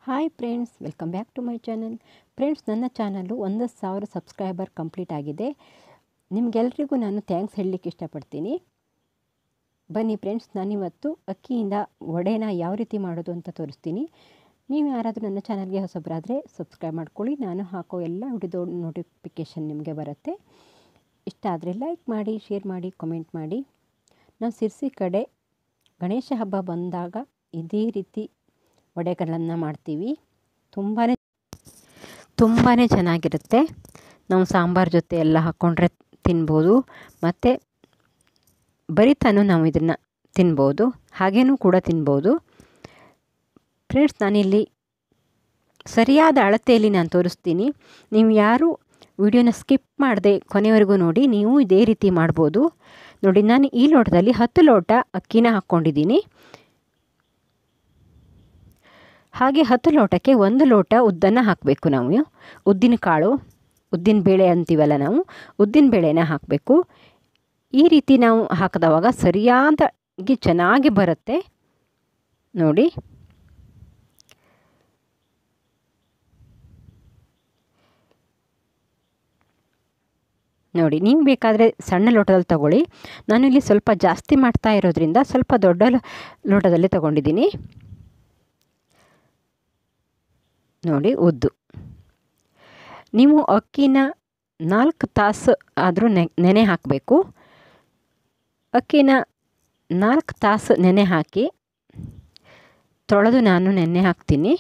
hi friends welcome back to my channel friends ನನ್ನ channel ಒಂದು ಸಾವಿರ ಸಬ್ಸ್ಕ್ರೈಬರ್ ಕಂಪ್ಲೀಟ್ ಆಗಿದೆ ನಿಮಗೆಲ್ರಿಗೂ ನಾನು ಥ್ಯಾಂಕ್ಸ್ ಹೇಳಲಿಕ್ಕೆ ಇಷ್ಟಪಡ್ತೀನಿ ಬನ್ನಿ ಫ್ರೆಂಡ್ಸ್ ನಾನಿವತ್ತು ಅಕ್ಕಿಯಿಂದ ವಡೆನ ಯಾವ ರೀತಿ ಮಾಡೋದು ಅಂತ ತೋರಿಸ್ತೀನಿ ನೀವು ಯಾರಾದರೂ ನನ್ನ ಚಾನಲ್ಗೆ ಹೊಸಬರಾದರೆ ಸಬ್ಸ್ಕ್ರೈಬ್ ಮಾಡ್ಕೊಳ್ಳಿ ನಾನು ಹಾಕೋ ಎಲ್ಲ ವಿಡಿಯೋ ನೋಟಿಫಿಕೇಷನ್ ನಿಮಗೆ ಬರುತ್ತೆ ಇಷ್ಟ ಆದರೆ ಲೈಕ್ ಮಾಡಿ ಶೇರ್ ಮಾಡಿ ಕಮೆಂಟ್ ಮಾಡಿ ನಾವು ಸಿರ್ಸಿ ಕಡೆ ಗಣೇಶ ಹಬ್ಬ ಬಂದಾಗ ಇದೇ ರೀತಿ ವಡೆಗಳನ್ನು ಮಾಡ್ತೀವಿ ತುಂಬಾ ತುಂಬಾ ಚೆನ್ನಾಗಿರುತ್ತೆ ನಾವು ಸಾಂಬಾರು ಜೊತೆ ಎಲ್ಲ ಹಾಕ್ಕೊಂಡ್ರೆ ತಿನ್ಬೋದು ಮತ್ತು ಬರಿತಾನು ನಾವು ಇದನ್ನು ತಿನ್ಬೋದು ಹಾಗೇನೂ ಕೂಡ ತಿನ್ಬೋದು ಫ್ರೆಂಡ್ಸ್ ನಾನಿಲ್ಲಿ ಸರಿಯಾದ ಅಳತೆಯಲ್ಲಿ ನಾನು ತೋರಿಸ್ತೀನಿ ನೀವು ಯಾರು ವಿಡಿಯೋನ ಸ್ಕಿಪ್ ಮಾಡದೆ ಕೊನೆವರೆಗೂ ನೋಡಿ ನೀವು ಇದೇ ರೀತಿ ಮಾಡ್ಬೋದು ನೋಡಿ ನಾನು ಈ ಲೋಟದಲ್ಲಿ ಹತ್ತು ಲೋಟ ಅಕ್ಕಿನ ಹಾಕ್ಕೊಂಡಿದ್ದೀನಿ ಹಾಗೆ ಹತ್ತು ಲೋಟಕ್ಕೆ ಒಂದು ಲೋಟ ಉದ್ದನ್ನು ಹಾಕಬೇಕು ನಾವು ಉದ್ದಿನ ಕಾಳು ಉದ್ದಿನ ಬೇಳೆ ಅಂತೀವಲ್ಲ ನಾವು ಉದ್ದಿನ ಬೇಳೆನ ಹಾಕಬೇಕು ಈ ರೀತಿ ನಾವು ಹಾಕಿದವಾಗ ಸರಿಯಾದಾಗಿ ಚೆನ್ನಾಗಿ ಬರುತ್ತೆ ನೋಡಿ ನೋಡಿ ನೀವು ಬೇಕಾದರೆ ಸಣ್ಣ ಲೋಟದಲ್ಲಿ ತಗೊಳ್ಳಿ ನಾನಿಲ್ಲಿ ಸ್ವಲ್ಪ ಜಾಸ್ತಿ ಮಾಡ್ತಾ ಇರೋದ್ರಿಂದ ಸ್ವಲ್ಪ ದೊಡ್ಡ ಲೋಟದಲ್ಲಿ ತಗೊಂಡಿದ್ದೀನಿ ನೋಡಿ ಉದ್ದು ನೀವು ಅಕ್ಕಿನ ನಾಲ್ಕು ತಾಸು ಆದರೂ ನೆ ನೆನೆ ಹಾಕಬೇಕು ಅಕ್ಕಿನ ನಾಲ್ಕು ತಾಸು ನೆನೆ ಹಾಕಿ ತೊಳೆದು ನಾನು ನೆನೆ ಹಾಕ್ತೀನಿ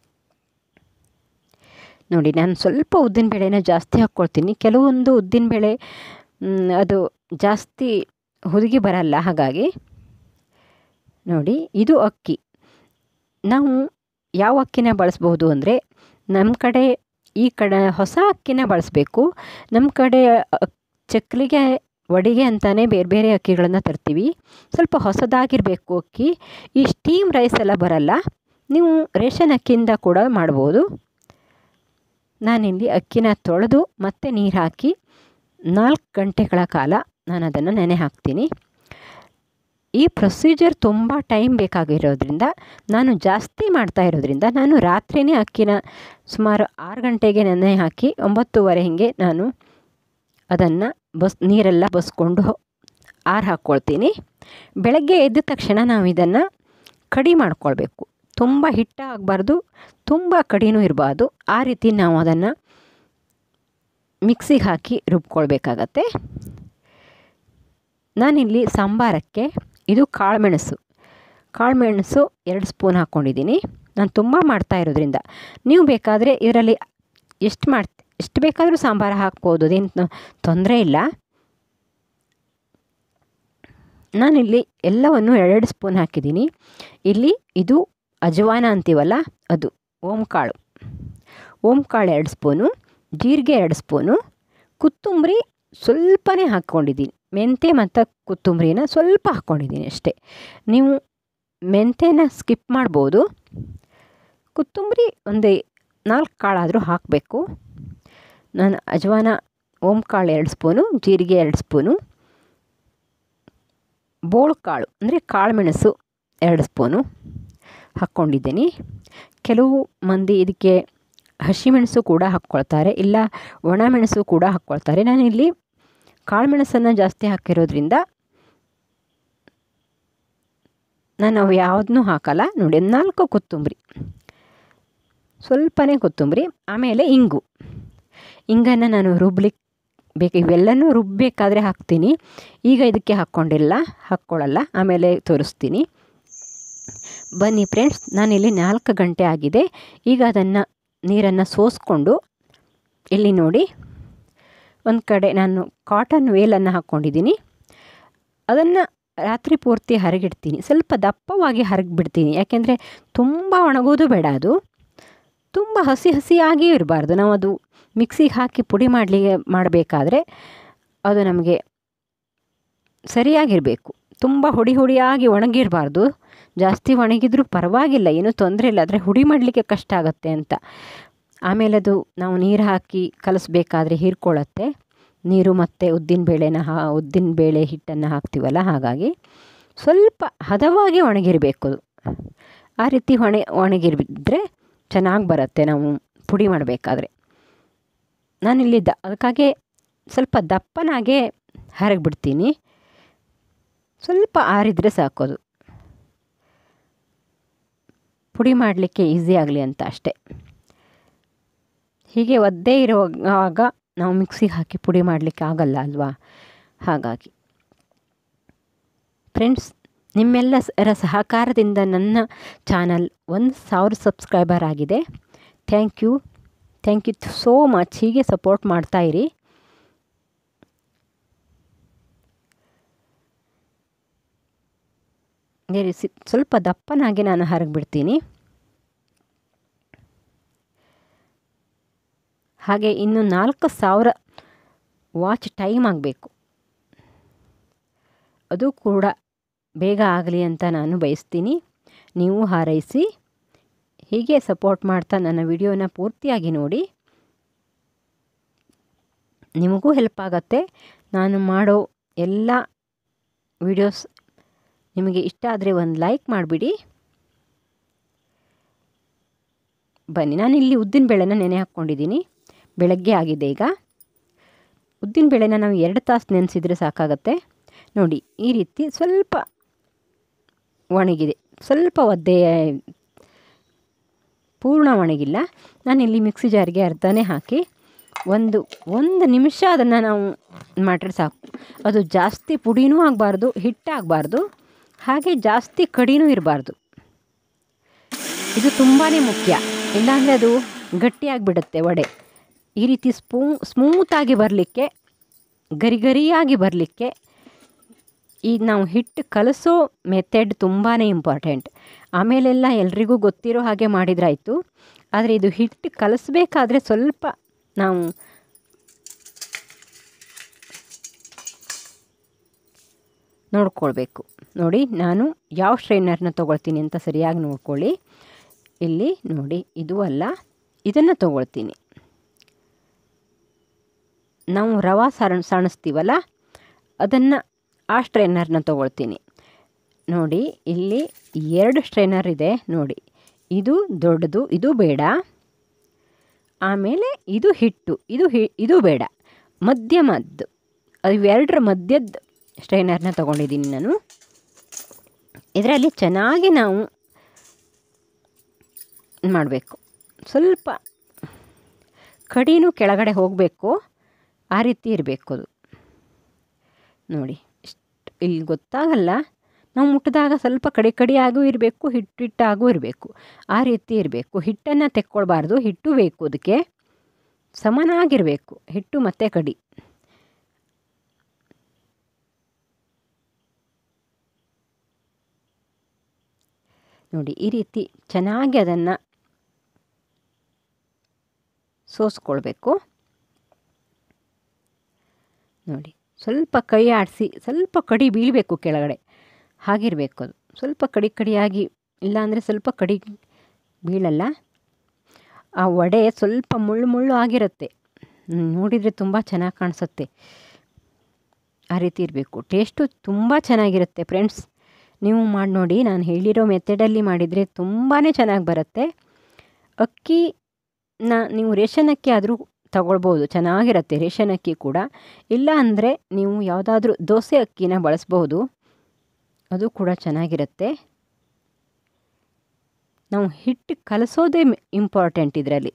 ನೋಡಿ ನಾನು ಸ್ವಲ್ಪ ಉದ್ದಿನಬೇಳೆನ ಜಾಸ್ತಿ ಹಾಕ್ಕೊಳ್ತೀನಿ ಕೆಲವೊಂದು ಉದ್ದಿನಬೇಳೆ ಅದು ಜಾಸ್ತಿ ಹುದುಗಿ ಬರಲ್ಲ ಹಾಗಾಗಿ ನೋಡಿ ಇದು ಅಕ್ಕಿ ನಾವು ಯಾವ ಅಕ್ಕಿನ ಬಳಸ್ಬೋದು ಅಂದರೆ ನಮ್ಮ ಕಡೆ ಈ ಕಡೆ ಹೊಸ ಅಕ್ಕಿನ ಬಳಸಬೇಕು ನಮ್ಮ ಕಡೆ ಚಕ್ಕಲಿಗೆ ವಡಿಗೆ ಅಂತಲೇ ಬೇರೆ ಬೇರೆ ಅಕ್ಕಿಗಳನ್ನು ತರ್ತೀವಿ ಸ್ವಲ್ಪ ಹೊಸದಾಗಿರಬೇಕು ಅಕ್ಕಿ ಈ ಸ್ಟೀಮ್ ರೈಸ್ ಎಲ್ಲ ಬರಲ್ಲ ನೀವು ರೇಷನ್ ಅಕ್ಕಿಯಿಂದ ಕೂಡ ಮಾಡ್ಬೋದು ನಾನಿಲ್ಲಿ ಅಕ್ಕಿನ ತೊಳೆದು ಮತ್ತೆ ನೀರು ಹಾಕಿ ನಾಲ್ಕು ಗಂಟೆಗಳ ಕಾಲ ನಾನು ಅದನ್ನು ನೆನೆ ಹಾಕ್ತೀನಿ ಈ ಪ್ರೊಸೀಜರ್ ತುಂಬ ಟೈಮ್ ಬೇಕಾಗಿರೋದ್ರಿಂದ ನಾನು ಜಾಸ್ತಿ ಮಾಡ್ತಾ ಇರೋದ್ರಿಂದ ನಾನು ರಾತ್ರಿಯೇ ಅಕ್ಕಿನ ಸುಮಾರು ಆರು ಗಂಟೆಗೆ ನೆನೆ ಹಾಕಿ ಒಂಬತ್ತುವರೆ ಹಿಂಗೆ ನಾನು ಅದನ್ನು ಬಸ್ ನೀರೆಲ್ಲ ಬಸ್ಕೊಂಡು ಆರು ಹಾಕ್ಕೊಳ್ತೀನಿ ಬೆಳಗ್ಗೆ ಎದ್ದ ತಕ್ಷಣ ನಾವು ಇದನ್ನು ಕಡಿ ಮಾಡ್ಕೊಳ್ಬೇಕು ತುಂಬ ಹಿಟ್ಟ ಆಗಬಾರ್ದು ತುಂಬ ಕಡಿನೂ ಇರಬಾರ್ದು ಆ ರೀತಿ ನಾವು ಅದನ್ನು ಮಿಕ್ಸಿಗೆ ಹಾಕಿ ರುಬ್ಕೊಳ್ಬೇಕಾಗತ್ತೆ ನಾನಿಲ್ಲಿ ಸಾಂಬಾರಕ್ಕೆ ಇದು ಕಾಳುಮೆಣಸು ಕಾಳುಮೆಣಸು ಎರಡು ಸ್ಪೂನ್ ಹಾಕ್ಕೊಂಡಿದ್ದೀನಿ ನಾನು ತುಂಬ ಮಾಡ್ತಾ ಇರೋದ್ರಿಂದ ನೀವು ಬೇಕಾದರೆ ಇದರಲ್ಲಿ ಎಷ್ಟು ಮಾಡಿ ಎಷ್ಟು ಬೇಕಾದರೂ ಸಾಂಬಾರು ಹಾಕ್ಬೋದು ಅದೇನು ತೊಂದರೆ ಇಲ್ಲ ನಾನಿಲ್ಲಿ ಎಲ್ಲವನ್ನು ಎರಡೆರಡು ಸ್ಪೂನ್ ಹಾಕಿದ್ದೀನಿ ಇಲ್ಲಿ ಇದು ಅಜವಾನ ಅಂತೀವಲ್ಲ ಅದು ಓಂಕಾಳು ಓಂಕಾಳು ಎರಡು ಸ್ಪೂನು ಜೀರಿಗೆ ಎರಡು ಸ್ಪೂನು ಕೊತ್ತಂಬರಿ ಸ್ವಲ್ಪನೇ ಹಾಕ್ಕೊಂಡಿದ್ದೀನಿ ಮೆಂತೆ ಮತ್ತು ಕೊತ್ತಂಬರಿನ ಸ್ವಲ್ಪ ಹಾಕ್ಕೊಂಡಿದ್ದೀನಿ ಅಷ್ಟೇ ನೀವು ಮೆಂತೆನ ಸ್ಕಿಪ್ ಮಾಡ್ಬೋದು ಕೊತ್ತಂಬರಿ ಒಂದು ನಾಲ್ಕು ಕಾಳಾದರೂ ಹಾಕಬೇಕು ನಾನು ಅಜವಾನ ಓಂಕಾಳು ಎರಡು ಸ್ಪೂನು ಜೀರಿಗೆ ಎರಡು ಸ್ಪೂನು ಬೋಳ್ಕಾಳು ಅಂದರೆ ಕಾಳುಮೆಣಸು ಎರಡು ಸ್ಪೂನು ಹಾಕ್ಕೊಂಡಿದ್ದೀನಿ ಕೆಲವು ಮಂದಿ ಇದಕ್ಕೆ ಹಸಿಮೆಣಸು ಕೂಡ ಹಾಕ್ಕೊಳ್ತಾರೆ ಇಲ್ಲ ಒಣಮೆಣಸು ಕೂಡ ಹಾಕ್ಕೊಳ್ತಾರೆ ನಾನಿಲ್ಲಿ ಕಾಳುಮೆಣಸನ್ನು ಜಾಸ್ತಿ ಹಾಕಿರೋದ್ರಿಂದ ನಾನು ಅವು ಯಾವುದನ್ನೂ ಹಾಕಲ್ಲ ನೋಡಿ ನಾಲ್ಕು ಕೊತ್ತಂಬರಿ ಸ್ವಲ್ಪನೇ ಕೊತ್ತಂಬರಿ ಆಮೇಲೆ ಇಂಗು ಇಂಗನ್ನು ನಾನು ರುಬ್ಲಿಕ್ಕೆ ಬೇಕು ಇವೆಲ್ಲನೂ ರುಬ್ಬಬೇಕಾದ್ರೆ ಹಾಕ್ತೀನಿ ಈಗ ಇದಕ್ಕೆ ಹಾಕ್ಕೊಂಡಿಲ್ಲ ಹಾಕ್ಕೊಳ್ಳಲ್ಲ ಆಮೇಲೆ ತೋರಿಸ್ತೀನಿ ಬನ್ನಿ ಫ್ರೆಂಡ್ಸ್ ನಾನಿಲ್ಲಿ ನಾಲ್ಕು ಗಂಟೆ ಆಗಿದೆ ಈಗ ಅದನ್ನು ನೀರನ್ನು ಸೋಸ್ಕೊಂಡು ಇಲ್ಲಿ ನೋಡಿ ಒಂದು ಕಡೆ ನಾನು ಕಾಟನ್ ವೇಲನ್ನು ಹಾಕ್ಕೊಂಡಿದ್ದೀನಿ ಅದನ್ನು ರಾತ್ರಿ ಪೂರ್ತಿ ಹರಗಿಡ್ತೀನಿ ಸ್ವಲ್ಪ ದಪ್ಪವಾಗಿ ಹರಗಿಬಿಡ್ತೀನಿ ಯಾಕೆಂದರೆ ತುಂಬ ಒಣಗೋದು ಬೇಡ ಅದು ತುಂಬ ಹಸಿ ಹಸಿಯಾಗಿಯೂ ಇರಬಾರ್ದು ನಾವು ಅದು ಮಿಕ್ಸಿಗೆ ಹಾಕಿ ಪುಡಿ ಮಾಡಲಿಕ್ಕೆ ಮಾಡಬೇಕಾದ್ರೆ ಅದು ನಮಗೆ ಸರಿಯಾಗಿರಬೇಕು ತುಂಬ ಹುಡಿ ಹುಡಿಯಾಗಿ ಒಣಗಿರಬಾರ್ದು ಜಾಸ್ತಿ ಒಣಗಿದ್ರೂ ಪರವಾಗಿಲ್ಲ ಏನೂ ತೊಂದರೆ ಇಲ್ಲ ಆದರೆ ಹುಡಿ ಮಾಡಲಿಕ್ಕೆ ಕಷ್ಟ ಆಗುತ್ತೆ ಅಂತ ಆಮೇಲೆ ಅದು ನಾವು ನೀರು ಹಾಕಿ ಕಲಿಸ್ಬೇಕಾದ್ರೆ ಹೀರ್ಕೊಳ್ಳುತ್ತೆ ನೀರು ಮತ್ತು ಉದ್ದಿನಬೇಳೆನ ಹಾ ಉದ್ದಿನಬೇಳೆ ಹಿಟ್ಟನ್ನು ಹಾಕ್ತೀವಲ್ಲ ಹಾಗಾಗಿ ಸ್ವಲ್ಪ ಹದವಾಗಿ ಒಣಗಿರಬೇಕು ಅದು ಆ ರೀತಿ ಒಣ ಒಣಗಿರಿಬಿದ್ರೆ ಚೆನ್ನಾಗಿ ಬರುತ್ತೆ ನಾವು ಪುಡಿ ಮಾಡಬೇಕಾದ್ರೆ ನಾನಿಲ್ಲಿ ದ ಅದಕ್ಕಾಗೆ ಸ್ವಲ್ಪ ದಪ್ಪನಾಗೆ ಹರಗಿಬಿಡ್ತೀನಿ ಸ್ವಲ್ಪ ಆರಿದರೆ ಸಾಕೋದು ಪುಡಿ ಮಾಡಲಿಕ್ಕೆ ಈಸಿ ಆಗಲಿ ಅಂತ ಅಷ್ಟೆ ಹೀಗೆ ಒದ್ದೇ ಇರುವಾಗ ನಾವು ಮಿಕ್ಸಿಗೆ ಹಾಕಿ ಪುಡಿ ಮಾಡಲಿಕ್ಕೆ ಆಗಲ್ಲ ಅಲ್ವಾ ಹಾಗಾಗಿ ಫ್ರೆಂಡ್ಸ್ ನಿಮ್ಮೆಲ್ಲರ ಸಹಕಾರದಿಂದ ನನ್ನ ಚಾನಲ್ ಒಂದು ಸಾವಿರ ಸಬ್ಸ್ಕ್ರೈಬರ್ ಆಗಿದೆ thank you thank you so much ಹೀಗೆ ಸಪೋರ್ಟ್ ಮಾಡ್ತಾಯಿರಿ ಸಿ ಸ್ವಲ್ಪ ದಪ್ಪನಾಗಿ ನಾನು ಹರಗಿಬಿಡ್ತೀನಿ ಹಾಗೆ ಇನ್ನು ನಾಲ್ಕು ಸಾವಿರ ವಾಚ್ ಟೈಮ್ ಆಗಬೇಕು ಅದು ಕೂಡ ಬೇಗ ಆಗಲಿ ಅಂತ ನಾನು ಬಯಸ್ತೀನಿ ನೀವು ಹಾರೈಸಿ ಹೀಗೆ ಸಪೋರ್ಟ್ ಮಾಡ್ತಾ ನನ್ನ ವಿಡಿಯೋನ ಪೂರ್ತಿಯಾಗಿ ನೋಡಿ ನಿಮಗೂ ಹೆಲ್ಪ್ ಆಗತ್ತೆ ನಾನು ಮಾಡೋ ಎಲ್ಲ ವಿಡಿಯೋಸ್ ನಿಮಗೆ ಇಷ್ಟ ಆದರೆ ಒಂದು ಲೈಕ್ ಮಾಡಿಬಿಡಿ ಬನ್ನಿ ನಾನಿಲ್ಲಿ ಉದ್ದಿನ ಬೇಳೆನ ನೆನೆ ಹಾಕ್ಕೊಂಡಿದ್ದೀನಿ ಬೆಳಗ್ಗೆ ಆಗಿದೆ ಈಗ ಉದ್ದಿನ ಬೇಳೆನ ನಾವು ಎರಡು ತಾಸು ನೆನೆಸಿದರೆ ಸಾಕಾಗತ್ತೆ ನೋಡಿ ಈ ರೀತಿ ಸ್ವಲ್ಪ ಒಣಗಿದೆ ಸ್ವಲ್ಪ ಒದ್ದೆ ಪೂರ್ಣ ಒಣಗಿಲ್ಲ ನಾನಿಲ್ಲಿ ಮಿಕ್ಸಿ ಜಾರಿಗೆ ಅರ್ಧನೇ ಹಾಕಿ ಒಂದು ಒಂದು ನಿಮಿಷ ಅದನ್ನು ನಾವು ಮಾಡಿದ್ರೆ ಸಾಕು ಅದು ಜಾಸ್ತಿ ಪುಡಿನೂ ಆಗಬಾರ್ದು ಹಿಟ್ಟಾಗಬಾರ್ದು ಹಾಗೆ ಜಾಸ್ತಿ ಕಡಿನೂ ಇರಬಾರ್ದು ಇದು ತುಂಬಾ ಮುಖ್ಯ ಇಲ್ಲಾಂದರೆ ಅದು ಗಟ್ಟಿಯಾಗಿಬಿಡುತ್ತೆ ವಡೆ ಈ ರೀತಿ ಸ್ಪೂ ಸ್ಮೂತಾಗಿ ಬರಲಿಕ್ಕೆ ಗರಿ ಗರಿಯಾಗಿ ಬರಲಿಕ್ಕೆ ಈಗ ನಾವು ಹಿಟ್ಟು ಕಲಸೋ ಮೆಥಡ್ ತುಂಬಾ ಇಂಪಾರ್ಟೆಂಟ್ ಆಮೇಲೆಲ್ಲ ಎಲ್ರಿಗೂ ಗೊತ್ತಿರೋ ಹಾಗೆ ಮಾಡಿದ್ರಾಯಿತು ಆದರೆ ಇದು ಹಿಟ್ಟು ಕಲಿಸ್ಬೇಕಾದ್ರೆ ಸ್ವಲ್ಪ ನಾವು ನೋಡ್ಕೊಳ್ಬೇಕು ನೋಡಿ ನಾನು ಯಾವ ಸ್ಟ್ರೈನರ್ನ ತೊಗೊಳ್ತೀನಿ ಅಂತ ಸರಿಯಾಗಿ ನೋಡ್ಕೊಳ್ಳಿ ಇಲ್ಲಿ ನೋಡಿ ಇದು ಅಲ್ಲ ಇದನ್ನು ತೊಗೊಳ್ತೀನಿ ನಾವು ರವೆ ಸಣ ಸಣಿಸ್ತೀವಲ್ಲ ಅದನ್ನು ಆ ಸ್ಟ್ರೈನರ್ನ ತೊಗೊಳ್ತೀನಿ ನೋಡಿ ಇಲ್ಲಿ ಎರಡು ಸ್ಟ್ರೈನರ್ ಇದೆ ನೋಡಿ ಇದು ದೊಡ್ಡದು ಇದು ಬೇಡ ಆಮೇಲೆ ಇದು ಹಿಟ್ಟು ಇದು ಹಿ ಇದು ಬೇಡ ಮಧ್ಯಮದ್ದು ಇವೆರಡರ ಮಧ್ಯದ ಸ್ಟ್ರೈನರ್ನ ತೊಗೊಂಡಿದ್ದೀನಿ ನಾನು ಇದರಲ್ಲಿ ಚೆನ್ನಾಗಿ ನಾವು ಮಾಡಬೇಕು ಸ್ವಲ್ಪ ಕಡಿನೂ ಕೆಳಗಡೆ ಹೋಗಬೇಕು ಆ ರೀತಿ ಇರಬೇಕು ಅದು ನೋಡಿ ಇಷ್ಟು ಇಲ್ಲಿ ಗೊತ್ತಾಗಲ್ಲ ನಾವು ಮುಟ್ಟಿದಾಗ ಸ್ವಲ್ಪ ಕಡಿ ಕಡಿಯಾಗೂ ಇರಬೇಕು ಹಿಟ್ಟು ಹಿಟ್ಟಾಗೂ ಇರಬೇಕು ಆ ರೀತಿ ಇರಬೇಕು ಹಿಟ್ಟನ್ನು ತೆಕ್ಕೊಳ್ಬಾರ್ದು ಹಿಟ್ಟು ಬೇಕು ಅದಕ್ಕೆ ಸಮನಾಗಿರಬೇಕು ಹಿಟ್ಟು ಮತ್ತು ಕಡಿ ನೋಡಿ ಈ ರೀತಿ ಚೆನ್ನಾಗಿ ಅದನ್ನು ಸೋಸ್ಕೊಳ್ಬೇಕು ನೋಡಿ ಸ್ವಲ್ಪ ಕೈ ಆಡಿಸಿ ಸ್ವಲ್ಪ ಕಡಿ ಬೀಳಬೇಕು ಕೆಳಗಡೆ ಹಾಗಿರಬೇಕು ಅದು ಸ್ವಲ್ಪ ಕಡಿ ಕಡಿಯಾಗಿ ಇಲ್ಲಾಂದರೆ ಸ್ವಲ್ಪ ಕಡಿ ಬೀಳಲ್ಲ ಆ ವಡೆ ಸ್ವಲ್ಪ ಮುಳ್ಳು ಮುಳ್ಳು ಆಗಿರುತ್ತೆ ನೋಡಿದರೆ ತುಂಬ ಚೆನ್ನಾಗಿ ಕಾಣಿಸುತ್ತೆ ಆ ರೀತಿ ಇರಬೇಕು ಟೇಸ್ಟು ತುಂಬ ಚೆನ್ನಾಗಿರುತ್ತೆ ಫ್ರೆಂಡ್ಸ್ ನೀವು ಮಾಡಿ ನೋಡಿ ನಾನು ಹೇಳಿರೋ ಮೆಥಡಲ್ಲಿ ಮಾಡಿದರೆ ತುಂಬಾ ಚೆನ್ನಾಗಿ ಬರುತ್ತೆ ಅಕ್ಕಿನ ನೀವು ರೇಷನ್ ಅಕ್ಕಿ ಆದರೂ ತಗೊಳ್ಬೋದು ಚೆನ್ನಾಗಿರುತ್ತೆ ರೇಷನ್ ಅಕ್ಕಿ ಕೂಡ ಇಲ್ಲ ಅಂದರೆ ನೀವು ಯಾವುದಾದ್ರೂ ದೋಸೆ ಅಕ್ಕಿನ ಬಳಸ್ಬೋದು ಅದು ಕೂಡ ಚೆನ್ನಾಗಿರುತ್ತೆ ನಾವು ಹಿಟ್ಟು ಕಲಸೋದೇ ಇಂಪಾರ್ಟೆಂಟ್ ಇದರಲ್ಲಿ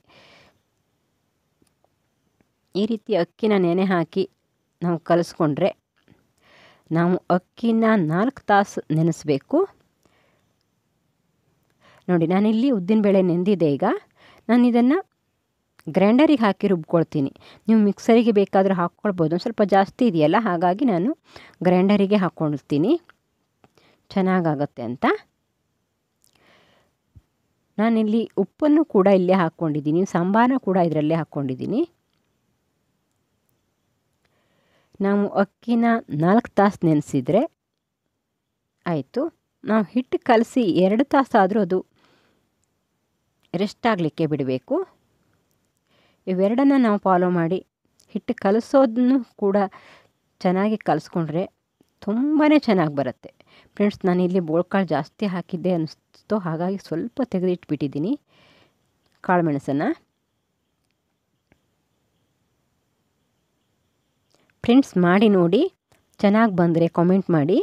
ಈ ರೀತಿ ಅಕ್ಕಿನ ನೆನೆ ಹಾಕಿ ನಾವು ಕಲಿಸ್ಕೊಂಡ್ರೆ ನಾವು ಅಕ್ಕಿನ ನಾಲ್ಕು ತಾಸು ನೆನೆಸಬೇಕು ನೋಡಿ ನಾನಿಲ್ಲಿ ಉದ್ದಿನಬೇಳೆ ನೆಂದಿದೆ ಈಗ ನಾನು ಇದನ್ನು ಗ್ರೈಂಡರಿಗೆ ಹಾಕಿ ರುಬ್ಕೊಳ್ತೀನಿ ನೀವು ಮಿಕ್ಸರಿಗೆ ಬೇಕಾದರೂ ಹಾಕ್ಕೊಳ್ಬೋದು ಸ್ವಲ್ಪ ಜಾಸ್ತಿ ಇದೆಯಲ್ಲ ಹಾಗಾಗಿ ನಾನು ಗ್ರೈಂಡರಿಗೆ ಹಾಕ್ಕೊಳ್ತೀನಿ ಚೆನ್ನಾಗಾಗತ್ತೆ ಅಂತ ನಾನಿಲ್ಲಿ ಉಪ್ಪನ್ನು ಕೂಡ ಇಲ್ಲೇ ಹಾಕ್ಕೊಂಡಿದ್ದೀನಿ ಸಾಂಬಾರನ್ನ ಕೂಡ ಇದರಲ್ಲೇ ಹಾಕ್ಕೊಂಡಿದ್ದೀನಿ ನಾವು ಅಕ್ಕಿನ ನಾಲ್ಕು ತಾಸು ನೆನೆಸಿದರೆ ಆಯಿತು ನಾವು ಹಿಟ್ಟು ಕಲಸಿ ಎರಡು ತಾಸಾದರೂ ಅದು ರೆಸ್ಟ್ ಆಗಲಿಕ್ಕೆ ಬಿಡಬೇಕು ಇವೆರಡನ್ನು ನಾವು ಫಾಲೋ ಮಾಡಿ ಹಿಟ್ಟು ಕಲಸೋದನ್ನು ಕೂಡ ಚೆನ್ನಾಗಿ ಕಲಿಸ್ಕೊಂಡ್ರೆ ತುಂಬಾ ಚೆನ್ನಾಗಿ ಬರುತ್ತೆ ಫ್ರೆಂಡ್ಸ್ ನಾನಿಲ್ಲಿ ಬೋಳ್ಕಾಳು ಜಾಸ್ತಿ ಹಾಕಿದ್ದೆ ಅನ್ನಿಸ್ತು ಹಾಗಾಗಿ ಸ್ವಲ್ಪ ತೆಗೆದಿಟ್ಬಿಟ್ಟಿದ್ದೀನಿ ಕಾಳುಮೆಣಸನ್ನು ಫ್ರೆಂಡ್ಸ್ ಮಾಡಿ ನೋಡಿ ಚೆನ್ನಾಗಿ ಬಂದರೆ ಕಾಮೆಂಟ್ ಮಾಡಿ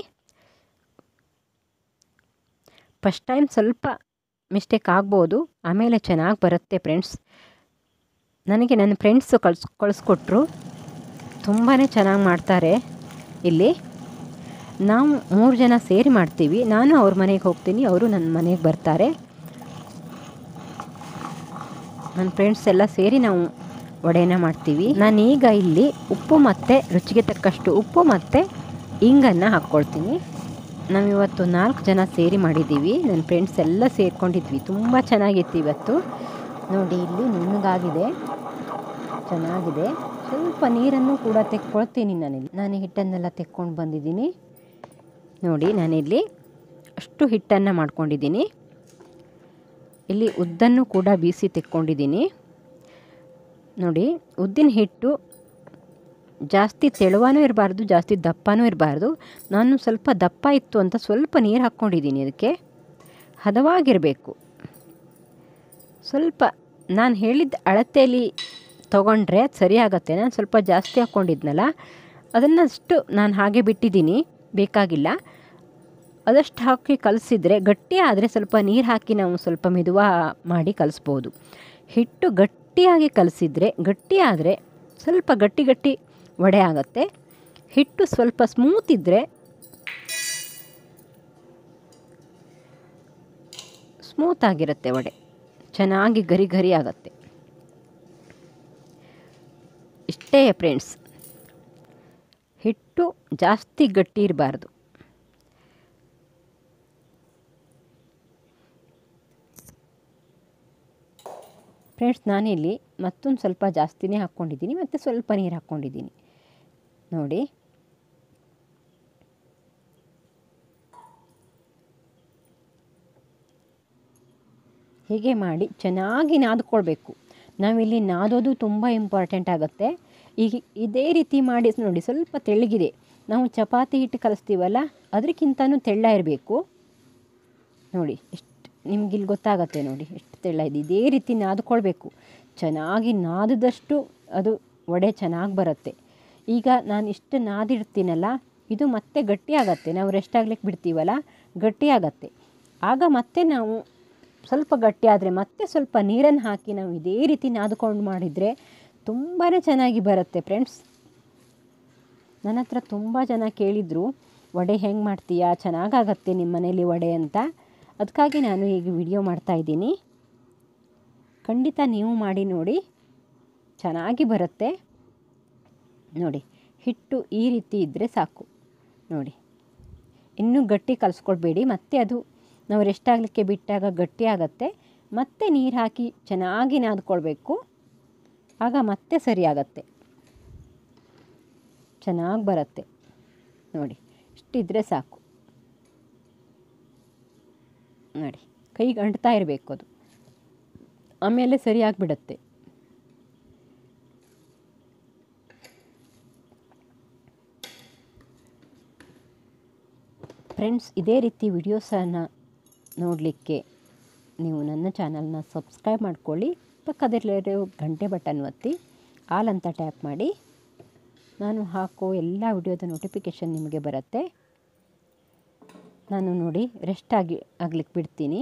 ಫಸ್ಟ್ ಟೈಮ್ ಸ್ವಲ್ಪ ಮಿಸ್ಟೇಕ್ ಆಗ್ಬೋದು ಆಮೇಲೆ ಚೆನ್ನಾಗಿ ಬರುತ್ತೆ ಫ್ರೆಂಡ್ಸ್ ನನಗೆ ನನ್ನ ಫ್ರೆಂಡ್ಸು ಕಳ್ಸ್ ಕಳಿಸ್ಕೊಟ್ರು ತುಂಬಾ ಚೆನ್ನಾಗಿ ಮಾಡ್ತಾರೆ ಇಲ್ಲಿ ನಾವು ಮೂರು ಜನ ಸೇರಿ ಮಾಡ್ತೀವಿ ನಾನು ಅವ್ರ ಮನೆಗೆ ಹೋಗ್ತೀನಿ ಅವರು ನನ್ನ ಮನೆಗೆ ಬರ್ತಾರೆ ನನ್ನ ಫ್ರೆಂಡ್ಸ್ ಎಲ್ಲ ಸೇರಿ ನಾವು ವಡೆನ ಮಾಡ್ತೀವಿ ನಾನೀಗ ಇಲ್ಲಿ ಉಪ್ಪು ಮತ್ತು ರುಚಿಗೆ ತಕ್ಕಷ್ಟು ಉಪ್ಪು ಮತ್ತು ಇಂಗನ್ನು ಹಾಕ್ಕೊಳ್ತೀನಿ ನಾವಿವತ್ತು ನಾಲ್ಕು ಜನ ಸೇರಿ ಮಾಡಿದ್ದೀವಿ ನನ್ನ ಫ್ರೆಂಡ್ಸ್ ಎಲ್ಲ ಸೇರಿಕೊಂಡಿದ್ವಿ ತುಂಬ ಚೆನ್ನಾಗಿತ್ತು ಇವತ್ತು ನೋಡಿ ಇಲ್ಲಿ ನುಣ್ಣಗಾಗಿದೆ ಚೆನ್ನಾಗಿದೆ ಸ್ವಲ್ಪ ನೀರನ್ನು ಕೂಡ ತೆಕ್ಕೊಳ್ತೀನಿ ನಾನಿಲ್ಲಿ ನಾನು ಹಿಟ್ಟನ್ನೆಲ್ಲ ತೆಕ್ಕೊಂಡು ಬಂದಿದ್ದೀನಿ ನೋಡಿ ನಾನಿಲ್ಲಿ ಅಷ್ಟು ಹಿಟ್ಟನ್ನು ಮಾಡ್ಕೊಂಡಿದ್ದೀನಿ ಇಲ್ಲಿ ಉದ್ದನ್ನು ಕೂಡ ಬೀಸಿ ತೆಕ್ಕೊಂಡಿದ್ದೀನಿ ನೋಡಿ ಉದ್ದಿನ ಹಿಟ್ಟು ಜಾಸ್ತಿ ತೆಳುವಾನೂ ಇರಬಾರ್ದು ಜಾಸ್ತಿ ದಪ್ಪನೂ ಇರಬಾರ್ದು ನಾನು ಸ್ವಲ್ಪ ದಪ್ಪ ಇತ್ತು ಅಂತ ಸ್ವಲ್ಪ ನೀರು ಹಾಕ್ಕೊಂಡಿದ್ದೀನಿ ಅದಕ್ಕೆ ಹದವಾಗಿರಬೇಕು ಸ್ವಲ್ಪ ನಾನು ಹೇಳಿದ ಅಳತೆಯಲ್ಲಿ ತೊಗೊಂಡ್ರೆ ಅದು ಸರಿ ಆಗುತ್ತೆ ನಾನು ಸ್ವಲ್ಪ ಜಾಸ್ತಿ ಹಾಕ್ಕೊಂಡಿದ್ನಲ್ಲ ಅದನ್ನಷ್ಟು ನಾನು ಹಾಗೆ ಬಿಟ್ಟಿದ್ದೀನಿ ಬೇಕಾಗಿಲ್ಲ ಅದಷ್ಟು ಹಾಕಿ ಕಲಸಿದ್ರೆ ಗಟ್ಟಿ ಆದರೆ ಸ್ವಲ್ಪ ನೀರು ಹಾಕಿ ನಾವು ಸ್ವಲ್ಪ ಮೆದುವ ಮಾಡಿ ಕಲಿಸ್ಬೋದು ಹಿಟ್ಟು ಗಟ್ಟಿಯಾಗಿ ಕಲಸಿದ್ರೆ ಗಟ್ಟಿ ಆದರೆ ಸ್ವಲ್ಪ ಗಟ್ಟಿ ಗಟ್ಟಿ ವಡೆ ಆಗುತ್ತೆ ಹಿಟ್ಟು ಸ್ವಲ್ಪ ಸ್ಮೂತ್ ಇದ್ದರೆ ಸ್ಮೂತ್ ಆಗಿರುತ್ತೆ ವಡೆ ಚೆನ್ನಾಗಿ ಗರಿ ಗರಿ ಆಗುತ್ತೆ ಇಷ್ಟೇ ಫ್ರೆಂಡ್ಸ್ ಹಿಟ್ಟು ಜಾಸ್ತಿ ಗಟ್ಟಿ ಇರಬಾರ್ದು ಫ್ರೆಂಡ್ಸ್ ನಾನಿಲ್ಲಿ ಮತ್ತೊಂದು ಸ್ವಲ್ಪ ಜಾಸ್ತಿನೇ ಹಾಕ್ಕೊಂಡಿದ್ದೀನಿ ಮತ್ತು ಸ್ವಲ್ಪ ನೀರು ಹಾಕ್ಕೊಂಡಿದ್ದೀನಿ ನೋಡಿ ಹೀಗೆ ಮಾಡಿ ಚೆನ್ನಾಗಿ ನಾದ್ಕೊಳ್ಬೇಕು ನಾವಿಲ್ಲಿ ನಾದೋದು ತುಂಬ ಇಂಪಾರ್ಟೆಂಟ್ ಆಗುತ್ತೆ ಈಗ ಇದೇ ರೀತಿ ಮಾಡಿ ನೋಡಿ ಸ್ವಲ್ಪ ತೆಳ್ಳಗಿದೆ ನಾವು ಚಪಾತಿ ಹಿಟ್ಟು ಕಲಿಸ್ತೀವಲ್ಲ ಅದಕ್ಕಿಂತನೂ ತೆಳ್ಳ ಇರಬೇಕು ನೋಡಿ ಎಷ್ಟು ನಿಮ್ಗಿಲ್ಲಿ ಗೊತ್ತಾಗತ್ತೆ ನೋಡಿ ಎಷ್ಟು ತೆಳ್ಳ ಇದೆ ಇದೇ ರೀತಿ ನಾದ್ಕೊಳ್ಬೇಕು ಚೆನ್ನಾಗಿ ನಾದಿದಷ್ಟು ಅದು ವಡೆ ಚೆನ್ನಾಗಿ ಬರುತ್ತೆ ಈಗ ನಾನು ಇಷ್ಟು ನಾದಿಡ್ತೀನಲ್ಲ ಇದು ಮತ್ತೆ ಗಟ್ಟಿ ಆಗತ್ತೆ ನಾವು ರೆಸ್ಟ್ ಆಗ್ಲಿಕ್ಕೆ ಬಿಡ್ತೀವಲ್ಲ ಗಟ್ಟಿ ಆಗತ್ತೆ ಆಗ ಮತ್ತೆ ನಾವು ಸ್ವಲ್ಪ ಗಟ್ಟಿ ಆದರೆ ಮತ್ತೆ ಸ್ವಲ್ಪ ನೀರನ್ನು ಹಾಕಿ ನಾವು ಇದೇ ರೀತಿ ನಾದ್ಕೊಂಡು ಮಾಡಿದರೆ ತುಂಬಾ ಚೆನ್ನಾಗಿ ಬರುತ್ತೆ ಫ್ರೆಂಡ್ಸ್ ನನ್ನ ಹತ್ರ ತುಂಬ ಜನ ಕೇಳಿದರು ವಡೆ ಹೆಂಗೆ ಮಾಡ್ತೀಯಾ ಚೆನ್ನಾಗಾಗತ್ತೆ ನಿಮ್ಮ ಮನೇಲಿ ವಡೆ ಅಂತ ಅದಕ್ಕಾಗಿ ನಾನು ಈಗ ವಿಡಿಯೋ ಮಾಡ್ತಾಯಿದ್ದೀನಿ ಖಂಡಿತ ನೀವು ಮಾಡಿ ನೋಡಿ ಚೆನ್ನಾಗಿ ಬರುತ್ತೆ ನೋಡಿ ಹಿಟ್ಟು ಈ ರೀತಿ ಇದ್ದರೆ ಸಾಕು ನೋಡಿ ಇನ್ನೂ ಗಟ್ಟಿ ಕಲಿಸ್ಕೊಳ್ಬೇಡಿ ಮತ್ತೆ ಅದು ನಾವು ರೆಸ್ಟ್ ಆಗಲಿಕ್ಕೆ ಬಿಟ್ಟಾಗ ಗಟ್ಟಿ ಆಗುತ್ತೆ ಮತ್ತೆ ನೀರು ಹಾಕಿ ಚೆನ್ನಾಗಿ ನಾದ್ಕೊಳ್ಬೇಕು ಆಗ ಮತ್ತೆ ಸರಿ ಆಗತ್ತೆ ಚೆನ್ನಾಗಿ ಬರುತ್ತೆ ನೋಡಿ ಇಷ್ಟಿದ್ರೆ ಸಾಕು ನೋಡಿ ಕೈಗೆ ಅಂಟ್ತಾ ಇರಬೇಕು ಅದು ಆಮೇಲೆ ಸರಿಯಾಗಿಬಿಡತ್ತೆ ಫ್ರೆಂಡ್ಸ್ ಇದೇ ರೀತಿ ವಿಡಿಯೋಸನ್ನು ನೋಡಲಿಕ್ಕೆ ನೀವು ನನ್ನ ಚಾನಲ್ನ ಸಬ್ಸ್ಕ್ರೈಬ್ ಮಾಡ್ಕೊಳ್ಳಿ ಪಕ್ಕದಲ್ಲಿರೋ ಗಂಟೆ ಬಟನ್ ಒತ್ತಿ ಆಲ್ ಅಂತ ಟ್ಯಾಪ್ ಮಾಡಿ ನಾನು ಹಾಕೋ ಎಲ್ಲ ವಿಡಿಯೋದ ನೋಟಿಫಿಕೇಷನ್ ನಿಮಗೆ ಬರುತ್ತೆ ನಾನು ನೋಡಿ ರೆಸ್ಟ್ ಆಗಿ ಆಗ್ಲಿಕ್ಕೆ ಬಿಡ್ತೀನಿ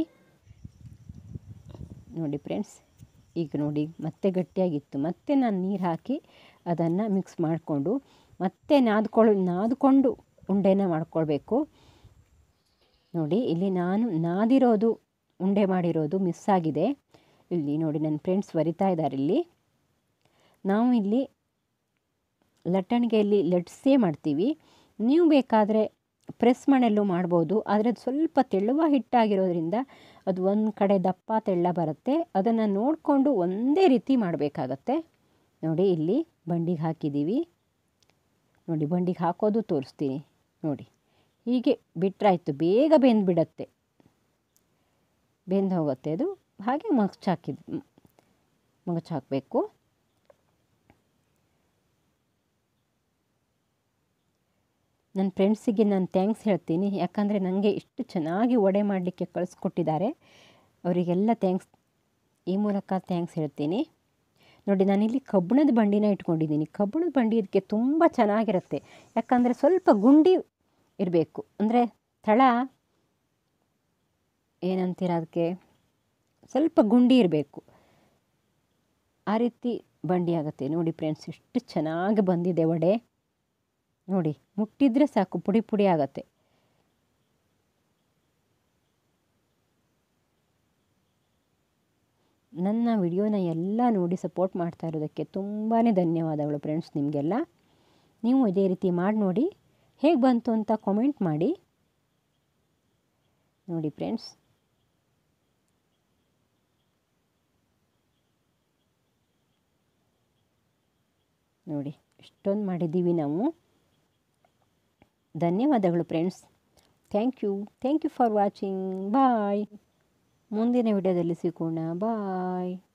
ನೋಡಿ ಫ್ರೆಂಡ್ಸ್ ಈಗ ನೋಡಿ ಮತ್ತೆ ಗಟ್ಟಿಯಾಗಿತ್ತು ಮತ್ತೆ ನಾನು ನೀರು ಹಾಕಿ ಅದನ್ನು ಮಿಕ್ಸ್ ಮಾಡಿಕೊಂಡು ಮತ್ತೆ ನಾದ್ಕೊಳ್ಳು ನಾದ್ಕೊಂಡು ಉಂಡೆನ ಮಾಡ್ಕೊಳ್ಬೇಕು ನೋಡಿ ಇಲ್ಲಿ ನಾನು ನಾದಿರೋದು ಉಂಡೆ ಮಾಡಿರೋದು ಮಿಸ್ ಆಗಿದೆ ಇಲ್ಲಿ ನೋಡಿ ನನ್ನ ಫ್ರೆಂಡ್ಸ್ ಬರಿತಾ ಇದ್ದಾರೆ ಇಲ್ಲಿ ನಾವು ಇಲ್ಲಿ ಲಟ್ಟಣಿಗೆಯಲ್ಲಿ ಲಟ್ಸೇ ಮಾಡ್ತೀವಿ ನೀವು ಬೇಕಾದರೆ ಪ್ರೆಸ್ ಮಣೆಲ್ಲೂ ಮಾಡ್ಬೋದು ಆದರೆ ಅದು ಸ್ವಲ್ಪ ತೆಳುವ ಹಿಟ್ಟಾಗಿರೋದ್ರಿಂದ ಅದು ಒಂದು ಕಡೆ ದಪ್ಪ ತೆಳ್ಳ ಬರುತ್ತೆ ಅದನ್ನು ನೋಡಿಕೊಂಡು ಒಂದೇ ರೀತಿ ಮಾಡಬೇಕಾಗತ್ತೆ ನೋಡಿ ಇಲ್ಲಿ ಬಂಡಿಗೆ ಹಾಕಿದ್ದೀವಿ ನೋಡಿ ಬಂಡಿಗೆ ಹಾಕೋದು ತೋರಿಸ್ತೀನಿ ನೋಡಿ ಹೀಗೆ ಬಿಟ್ಟರಾಯ್ತು ಬೇಗ ಬೆಂದುಬಿಡತ್ತೆ ಬೆಂದು ಹೋಗುತ್ತೆ ಅದು ಹಾಗೆ ಮಗ್ಚ್ ಹಾಕಿದ್ ಮಗಚ್ ಹಾಕಬೇಕು ನನ್ನ ಫ್ರೆಂಡ್ಸಿಗೆ ನಾನು ಥ್ಯಾಂಕ್ಸ್ ಹೇಳ್ತೀನಿ ಯಾಕಂದರೆ ನನಗೆ ಇಷ್ಟು ಚೆನ್ನಾಗಿ ವಡೆ ಮಾಡಲಿಕ್ಕೆ ಕಳಿಸ್ಕೊಟ್ಟಿದ್ದಾರೆ ಅವರಿಗೆಲ್ಲ ಥ್ಯಾಂಕ್ಸ್ ಈ ಮೂಲಕ ಥ್ಯಾಂಕ್ಸ್ ಹೇಳ್ತೀನಿ ನೋಡಿ ನಾನಿಲ್ಲಿ ಕಬ್ಬಣದ ಬಂಡಿನ ಇಟ್ಕೊಂಡಿದ್ದೀನಿ ಕಬ್ಬಣದ ಬಂಡಿ ಇದಕ್ಕೆ ತುಂಬ ಚೆನ್ನಾಗಿರುತ್ತೆ ಯಾಕಂದರೆ ಸ್ವಲ್ಪ ಗುಂಡಿ ಇರಬೇಕು ಅಂದರೆ ತಳ ಏನಂತೀರ ಅದಕ್ಕೆ ಸ್ವಲ್ಪ ಗುಂಡಿ ಇರಬೇಕು ಆ ರೀತಿ ಬಂಡಿ ಆಗುತ್ತೆ ನೋಡಿ ಫ್ರೆಂಡ್ಸ್ ಎಷ್ಟು ಚೆನ್ನಾಗಿ ಬಂದಿದೆ ವಡೆ ನೋಡಿ ಮುಟ್ಟಿದ್ರೆ ಸಾಕು ಪುಡಿ ಪುಡಿ ಆಗುತ್ತೆ ನನ್ನ ವಿಡಿಯೋನ ಎಲ್ಲ ನೋಡಿ ಸಪೋರ್ಟ್ ಮಾಡ್ತಾ ಇರೋದಕ್ಕೆ ತುಂಬಾ ಧನ್ಯವಾದಗಳು ಫ್ರೆಂಡ್ಸ್ ನಿಮಗೆಲ್ಲ ನೀವು ಇದೇ ರೀತಿ ಮಾಡಿ ನೋಡಿ ಹೇಗೆ ಬಂತು ಅಂತ ಕಾಮೆಂಟ್ ಮಾಡಿ ನೋಡಿ ಫ್ರೆಂಡ್ಸ್ ನೋಡಿ ಇಷ್ಟೊಂದು ಮಾಡಿದ್ದೀವಿ ನಾವು ಧನ್ಯವಾದಗಳು friends thank you thank you for watching bye ಮುಂದಿನ ವಿಡಿಯೋದಲ್ಲಿ ಸಿಗೋಣ ಬಾಯ್